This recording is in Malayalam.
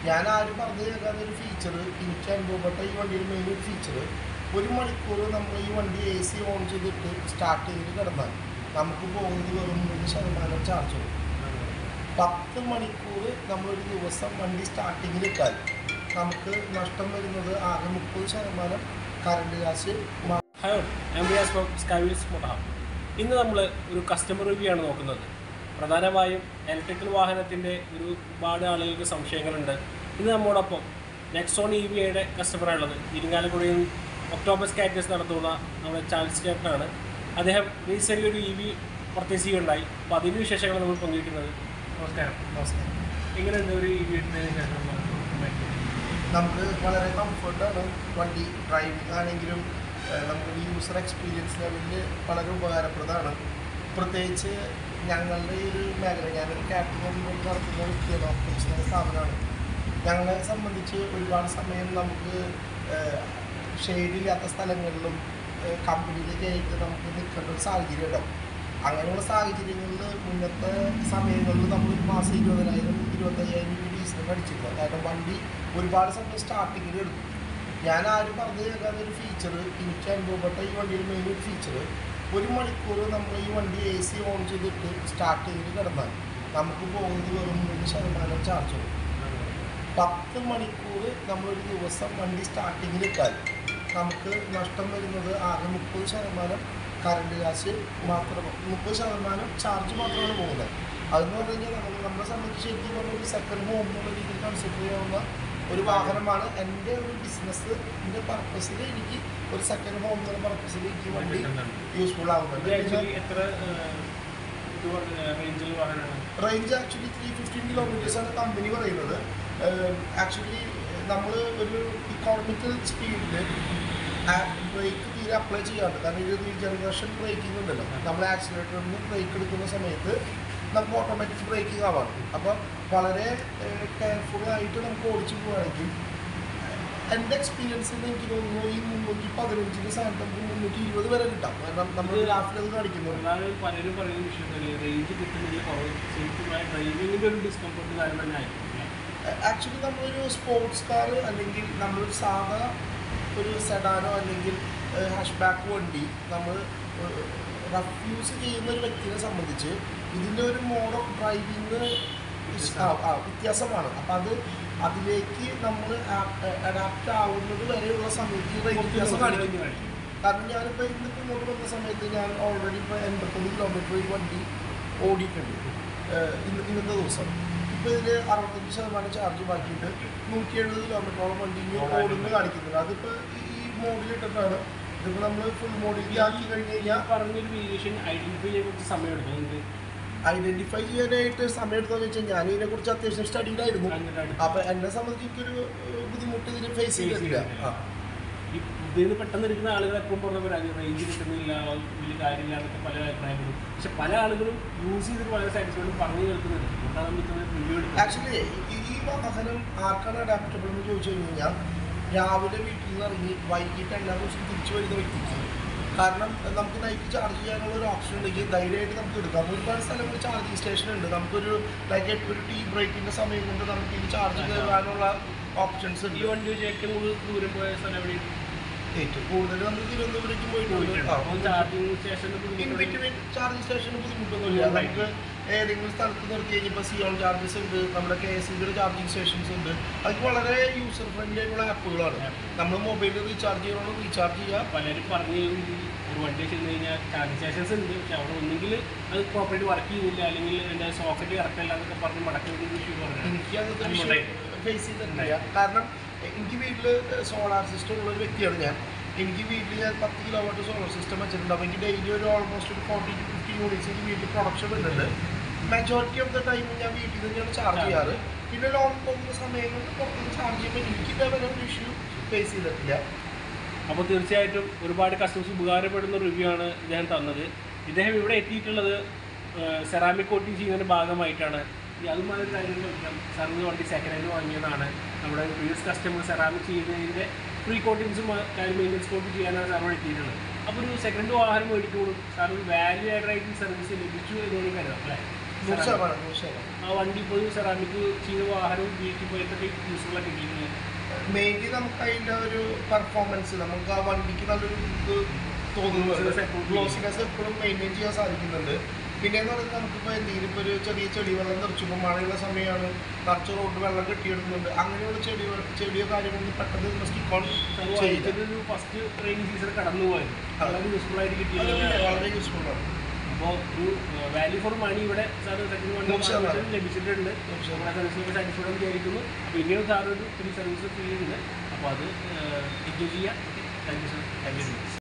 ഞാൻ ആരും പറഞ്ഞു കേൾക്കാത്ത ഒരു ഫീച്ചർ എനിക്ക് അനുഭവപ്പെട്ട ഈ വണ്ടിയുടെ മെയിൻ ഒരു ഫീച്ചർ ഒരു മണിക്കൂർ നമ്മൾ ഈ വണ്ടി എ സി ഓൺ ചെയ്തിട്ട് സ്റ്റാർട്ട് ചെയ്തിട്ട് കിടന്നാൽ നമുക്ക് പോകുന്നത് വെറും മൂന്ന് ശതമാനം ചാർജ് ഉള്ളൂ പത്ത് മണിക്കൂർ നമ്മളൊരു ദിവസം വണ്ടി സ്റ്റാർട്ടിങ്ങിൽ ഇട്ടാൽ നമുക്ക് നഷ്ടം വരുന്നത് ആകെ മുപ്പത് ശതമാനം കറണ്ട് കാശ് മാ- hello M B S from Skywheels motor ഇന്ന് നമ്മൾ ഒരു കസ്റ്റമർ റിവ്യൂ ആണ് നോക്കുന്നത് പ്രധാനമായും ഇലക്ട്രിക്കൽ വാഹനത്തിൻ്റെ ഒരു ഒരുപാട് ആളുകൾക്ക് സംശയങ്ങളുണ്ട് ഇന്ന് നമ്മോടൊപ്പം നെക്സോൺ ഇ വി ഐയുടെ കസ്റ്റമറാണുള്ളത് ഇരിങ്ങാലക്കുടയിൽ ഒക്ടോബർ സ്കാറ്റേഴ്സ് നടത്തുന്ന നമ്മുടെ ചാൾസ് ചേട്ടനാണ് അദ്ദേഹം റീസെൻ്റ് ഒരു ഇ വി പർച്ചേസ് ചെയ്യുകയുണ്ടായി അപ്പോൾ അതിൻ്റെ വിശേഷങ്ങൾ നമ്മൾ പങ്കുവയ്ക്കുന്നത് നമസ്കാരം നമസ്കാരം എങ്ങനെയുണ്ട് ഒരു ഇ വി എടുത്തതിന് ശേഷം നമുക്ക് വളരെ കംഫർട്ടാണ് വണ്ടി ഡ്രൈവിംഗ് ആണെങ്കിലും ഏഹ്, നമുക്ക് യൂസർ എക്സ്പീരിയൻസ് ലെവലിൽ വളരെ ഉപകാരപ്രദമാണ് പ്രത്യേകിച്ച് ഞങ്ങളുടെ ഈ ഒരു മേഖല ഞാനൊരു കാറ്ററിംഗ് കൊണ്ട് നടത്തുന്ന വ്യക്തിയാണ് ഓപ്പറേഷൻ എന്ന സ്ഥാപനമാണ് ഞങ്ങളെ സംബന്ധിച്ച് ഒരുപാട് സമയം നമുക്ക് ഷെയ്ഡില്ലാത്ത സ്ഥലങ്ങളിലും കമ്പനിയിലേക്ക് ആയിട്ട് നമുക്ക് നിൽക്കേണ്ട ഒരു സാഹചര്യം ഉണ്ടാവും അങ്ങനെയുള്ള സാഹചര്യങ്ങളിൽ മുന്നത്തെ സമയങ്ങളിൽ നമ്മൾ ഒരു മാസം ഇരുപതിനായിരം ഇരുപത്തയ്യായിരം രൂപ ഡീസൽ അടിച്ചിരുന്നു കാരണം വണ്ടി ഒരുപാട് സമയം സ്റ്റാർട്ടിങ്ങിൽ എടുക്കും ഞാൻ ആരും പറഞ്ഞു കേൾക്കാത്ത ഒരു ഫീച്ചർ എനിക്ക് അനുഭവപ്പെട്ട ഈ വണ്ടിയുടെ മെയിൻ ഒരു ഫീച്ചർ ഒരു മണിക്കൂർ നമ്മൾ ഈ വണ്ടി എ സി ഓൺ ചെയ്തിട്ട് സ്റ്റാർട്ട് ചെയ്തിട്ട് കിടന്നാൽ നമുക്ക് പോകുന്നത് വെറും മൂന്ന് ശതമാനം ചാർജ് ഉള്ളൂ പത്ത് മണിക്കൂർ നമ്മളൊരു ദിവസം വണ്ടി സ്റ്റാർട്ടിങ്ങിൽ ഇട്ടാൽ നമുക്ക് നഷ്ടം വരുന്നത് ആകെ മുപ്പത് ശതമാനം കറണ്ട് കാശ് മാത്രം മുപ്പത് ശതമാനം ചാർജ് മാത്രമാണ് പോകുന്നത് അതെന്ന് പറഞ്ഞു കഴിഞ്ഞാൽ നമ്മൾ നമ്മളെ സംബന്ധിച്ച് ശരിക്കും പറഞ്ഞാൽ ഒരു സെക്കൻഡ് ഹോം എന്നുള്ള രീതിയിൽ കൺസിഡർ ചെയ്യാവുന്ന ഒരു വാഹനമാണ് എൻ്റെ ഒരു ബിസിനസ്സിൻ്റെ പർപ്പസിൽ എനിക്ക് ഒരു സെക്കൻഡ് ഹോം എന്നുള്ള പർപ്പസിൽ എനിക്ക് വണ്ടി യൂസ്ഫുൾ ഇത് ആവുന്നുണ്ട് പിന്നെ ആക്ച്വലി എത്ര ഇത് റേഞ്ചിൽ വാഹനമാണ് range actually three fifteen kilometers ആണ് കമ്പനി പറയുന്നത് ആക്ച്വലി നമ്മൾ ഒരു ഇക്കോണമിക്കൽ സ്പീഡിൽ ബ്രേക്ക് തീരെ അപ്ലൈ ചെയ്യാറുണ്ട് കാരണം ഇത് ജനറേഷൻ ബ്രേക്കിംഗ് ഉണ്ടല്ലോ നമ്മൾ ആക്സിലേറ്ററിൽ നിന്ന് ബ്രേക്ക് എടുക്കുന്ന സമയത്ത് നമുക്ക് ഓട്ടോമാറ്റിക് ബ്രേക്കിംഗ് ആവാണ് അപ്പോൾ വളരെ കെയർഫുൾ ആയിട്ട് നമുക്ക് ഓടിച്ചു പോവുകയാണെങ്കിൽ എൻ്റെ എക്സ്പീരിയൻസിൽ എനിക്ക് തോന്നുന്നു ഈ മുന്നൂറ്റി പതിനഞ്ചിന് സ്ഥാനത്ത് നമുക്ക് മുന്നൂറ്റി ഇരുപത് വരെ കിട്ടാം കാരണം നമ്മൾ ഗ്രാഫിൽ അത് കാണിക്കുന്നുണ്ട് പ്രധാനം പലരും പറയുന്ന വിഷയം തന്നെ റേഞ്ച് കിട്ടുന്നില്ല കുറവ് ശരിക്കും ഡ്രൈവിങ്ങിൻ്റെ ഒരു ഡിസ്കംഫർട്ട് കാര്യം തന്നെ ആയിരിക്കും അല്ലേ? ആക്ച്വലി നമ്മളൊരു സ്പോർട്സ് കാർ അല്ലെങ്കിൽ നമ്മളൊരു സാധാ ഒരു സെഡാനോ അല്ലെങ്കിൽ ഹാഷ് ബാക്ക് വണ്ടി നമ്മൾ റഫ് യൂസ് ചെയ്യുന്ന ഒരു വ്യക്തിയെ സംബന്ധിച്ച് ഇതിൻ്റെ ഒരു മോഡ് ഓഫ് ഡ്രൈവിങ് വ്യത്യാസമാണ് അപ്പം അത് അതിലേക്ക് നമ്മൾ അഡാപ്റ്റ് ആവുന്നത് വരെയുള്ള സമയത്ത് ഈ റേഞ്ച് വ്യത്യാസം കാണിക്കും കാണിക്കും. കാരണം ഞാനിപ്പോൾ ഇന്നിപ്പോൾ ഇങ്ങോട്ട് വന്ന സമയത്ത് ഞാൻ ഓൾറെഡി ഇപ്പോൾ എൺപത്തൊന്ന് കിലോമീറ്റർ ഈ വണ്ടി ഓടിയിട്ടുണ്ട് ഏഹ് ഇന്ന് ഇന്നത്തെ ദിവസം ഇപ്പോൾ ഇതിൽ അറുപത്തഞ്ച് ശതമാനം ചാർജ് ബാക്കിയിട്ട് നൂറ്റി എഴുപത് കിലോമീറ്ററോളം വണ്ടി ഇനി ഓടുന്നത് കാണിക്കുന്നുണ്ട് അതിപ്പോൾ ഈ മോഡിൽ ഇട്ടിട്ടാണ് ഇതിപ്പോൾ നമ്മൾ ഫുൾ മോഡിലേക്ക് ആക്കി കഴിഞ്ഞ് ഞാൻ കഴിഞ്ഞാൽ പറഞ്ഞൊരു വേരിയേഷൻ ഐഡന്റിഫൈ ചെയ്യാൻ കുറച്ച് സമയം എടുക്കും നിങ്ങൾക്ക് ഐഡൻറ്റിഫൈ ചെയ്യാനായിട്ട് സമയം എടുത്തതെന്ന് വെച്ചാൽ ഞാൻ ഇതിനെക്കുറിച്ച് അത്യാവശ്യം സ്റ്റഡിയിലായിരുന്നു അങ്ങനെ അടുത്ത് അപ്പോൾ എന്നെ സംബന്ധിച്ച് എനിക്കൊരു ഏഹ്, ബുദ്ധിമുട്ട് ഇതിന് ഫേസ് ചെയ്തിട്ടില്ല ആ ഈ ഇതിന് പെട്ടെന്ന് എടുക്കുന്ന ആളുകൾ എപ്പോഴും പറഞ്ഞ പോലെ റേഞ്ച് കിട്ടുന്നില്ല വലിയ കാര്യമില്ല എന്നൊക്കെ പല അഭിപ്രായങ്ങളും പക്ഷെ പല ആളുകളും യൂസ് ചെയ്തിട്ട് വളരെ സാറ്റിസ്ഫൈഡ് പറഞ്ഞു കേൾക്കുന്നുണ്ട് അതുകൊണ്ടാണ് നമുക്ക് റിവ്യൂ എടുക്കുന്നത് ആക്ച്വലി ഈ വാഹനം ആർക്കാണ് അഡാപ്റ്റബിൾ എന്ന് ചോദിച്ചു കഴിഞ്ഞ് കഴിഞ്ഞാൽ രാവിലെ വീട്ടിൽ നിന്ന് ഇറങ്ങി വൈകിട്ട് എല്ലാ ദിവസവും തിരിച്ചു വരുന്ന വ്യക്തിക്ക് കാരണം നമുക്ക് നൈറ്റ് ചാർജ് ചെയ്യാനുള്ള ഒരു ഓപ്ഷൻ ഉണ്ടെങ്കിൽ ധൈര്യമായിട്ട് നമുക്ക് എടുക്കാം ഒരുപാട് സ്ഥലങ്ങളിൽ ചാർജിങ് സ്റ്റേഷൻ ഉണ്ട് നമുക്കൊരു ലൈക്ക് ഒരു ടീ ബ്രേക്കിൻ്റെ സമയം കൊണ്ട് നമുക്ക് ഇത് ചാർജ് കയറാനുള്ള ഓപ്ഷൻസ് ഈ ഉണ്ട് വണ്ടി വെച്ച് ഏറ്റവും കൂടുതൽ ദൂരം പോയ സ്ഥലം എവിടെയാണ് ഏറ്റവും കൂടുതൽ നമ്മൾ തിരുവനന്തപുരത്തേക്ക് പോയിട്ടുണ്ട് ആ, ചാർജിങ് സ്റ്റേഷനിൽ ഇൻ ബിറ്റ്വീൻ ചാർജിങ് സ്റ്റേഷന് ബുദ്ധിമുട്ടൊന്നുമില്ല നമുക്ക് ഏതെങ്കിലും സ്ഥലത്ത് നിർത്തി കഴിഞ്ഞപ്പോൾ സിയോൺ ചാർജസ് ഉണ്ട് നമ്മുടെ കെ എസ് സിയുടെ ചാർജിങ് സ്റ്റേഷൻസ് ഉണ്ട് അതൊക്കെ വളരെ യൂസർ ഫ്രണ്ട്ലി ആയിട്ടുള്ള ആപ്പുകളാണ് നമ്മൾ മൊബൈലിൽ റീചാർജ് ചെയ്യണമെങ്കിൽ റീചാർജ് ചെയ്യുക പലരും പറഞ്ഞു ഈ ഒരു വണ്ടി ചെന്ന് കഴിഞ്ഞാൽ ചാർജിങ് സ്റ്റേഷൻസ് ഉണ്ട് പക്ഷെ അവിടെ ഒന്നെങ്കിൽ അത് പ്രോപ്പറായിട്ട് വർക്ക് ചെയ്യുന്നില്ല അല്ലെങ്കിൽ എൻ്റെ സോക്കറ്റ് കറക്റ്റ് അല്ല എന്നൊക്കെ പറഞ്ഞ് മടക്കി ഒരു ഇഷ്യൂ പറഞ്ഞു എനിക്ക് അങ്ങനത്തെ അതുകൊണ്ടേ. ഫേസ് ചെയ്തിട്ടില്ല കാരണം എനിക്ക് വീട്ടിൽ സോളാർ സിസ്റ്റം ഉള്ള ഒരു വ്യക്തിയാണ് ഞാൻ എനിക്ക് വീട്ടിൽ ഞാൻ പത്ത് കിലോവാട്ട് സോളാർ സിസ്റ്റം വെച്ചിട്ടുണ്ട് അപ്പോൾ എനിക്ക് ഡെയിലി ഒരു ഓൾമോസ്റ്റ് ഒരു ഫോർട്ടി ടു ഫിഫ്റ്റി യൂണിറ്റ്സ് എനിക്ക് വീട്ടിൽ പ്രൊഡക്ഷൻ വരുന്നുണ്ട് മെജോറിറ്റി ഓഫ് ദ ടൈം ഞാൻ വീട്ടിൽ തന്നെയാണ് ചാർജ് ചെയ്യാറ് പിന്നെ ലോങ് പോകുന്ന സമയങ്ങളിൽ പുറത്തുനിന്ന് ചാർജ് ചെയ്യുമ്പോൾ എനിക്ക് ഇതേവരെ ഒരു ഇഷ്യൂ ഫേസ് ചെയ്തിട്ടില്ല അപ്പോൾ തീർച്ചയായിട്ടും ഒരുപാട് കസ്റ്റമേഴ്സ് ഉപകാരപ്പെടുന്ന റിവ്യൂ ആണ് ഇദ്ദേഹം തന്നത് ഇദ്ദേഹം ഇവിടെ എത്തിയിട്ടുള്ളത് സെറാമിക് കോട്ടിങ് ചെയ്യുന്നതിൻ്റെ ഭാഗമായിട്ടാണ് ഈ അതുമായി ഒരു കാര്യം ചോദിക്കാം സാറിന് വണ്ടി സെക്കൻഡ് ഹാൻഡ് വാങ്ങിയതാണ് നമ്മുടെ പ്രീവിയസ് കസ്റ്റമർ സെറാമിക് ചെയ്യുന്നതിൻ്റെ പ്രീ കോട്ടിങ്സും കാര്യം മെയിൻ്റെനൻസ് കോട്ടിങ് ചെയ്യാനാണ് സാർ ഇവിടെ എത്തിയിട്ടുള്ളത് അപ്പോൾ ഒരു സെക്കൻഡ് വാഹനം മേടിക്കുമ്പോഴും സാർ ഒരു വാല്യൂ ആയിട്ട് സർവീസ് ലഭിച്ചു എന്ന് വേണമെങ്കിൽ കരുതാം അല്ലേ നൂറ് ശതമാനം നൂറ് ശതമാനം ആ വണ്ടി ഇപ്പോഴും സെറാമിക് ചെയ്ത വാഹനം ഉപയോഗിക്കുമ്പോൾ എന്തൊക്കെ യൂസ്ഫുൾ ആയിട്ട് കിട്ടിയിട്ടുണ്ട് മെയിൻലി നമുക്ക് അതിൻ്റെ ഒരു പെർഫോമൻസ് നമുക്ക് ആ വണ്ടിക്ക് നല്ലൊരു ഇത് തോന്നുന്നുണ്ട് Closeness എപ്പോഴും ഗ്ലോസിനെസ് എപ്പോഴും മെയിൻറ്റെയിൻ ചെയ്യാൻ സാധിക്കുന്നുണ്ട് പിന്നെ എന്ന് പറയുന്നത് നമുക്കിപ്പോൾ എന്തെങ്കിലും ഇപ്പോൾ ഒരു ചെറിയ ചെടി വെള്ളം നിറച്ചുമ്പോൾ മഴയുള്ള സമയമാണ് നിറച്ച് റോഡ് വെള്ളം കെട്ടിയെടുക്കുന്നുണ്ട് അങ്ങനെയുള്ള ചെടി ചെടിയോ കാര്യങ്ങളൊന്നും പെട്ടെന്ന് സ്റ്റിക്ക് ഓൺ ചെയ്യില്ല ഒരു ഫസ്റ്റ് ട്രെയിനിങ് സീസൺ കടന്നു പോയത് വളരെ യൂസ്ഫുൾ ആയിട്ട് അത് കിട്ടിയത് പിന്നെ വളരെ യൂസ്ഫുൾ ആണ് അപ്പോൾ ഒരു വാല്യൂ ഫോർ മണി ഇവിടെ സാർ സെക്കൻഡ് വണ്ടി നൂറ് ശതമാനം. വാങ്ങിച്ചിട്ട് ലഭിച്ചിട്ടുണ്ട് നൂറ് നമ്മുടെ സർവീസ് സാറ്റിസ്ഫൈഡ് വിചാരിക്കുന്നു അപ്പോൾ ഇനിയും സാർ ഒരു ഫ്രീ സർവീസ് ഫ്രീ ഉണ്ട് അപ്പോൾ അത് എൻജോയ് ചെയ്യാം thank you sir thank U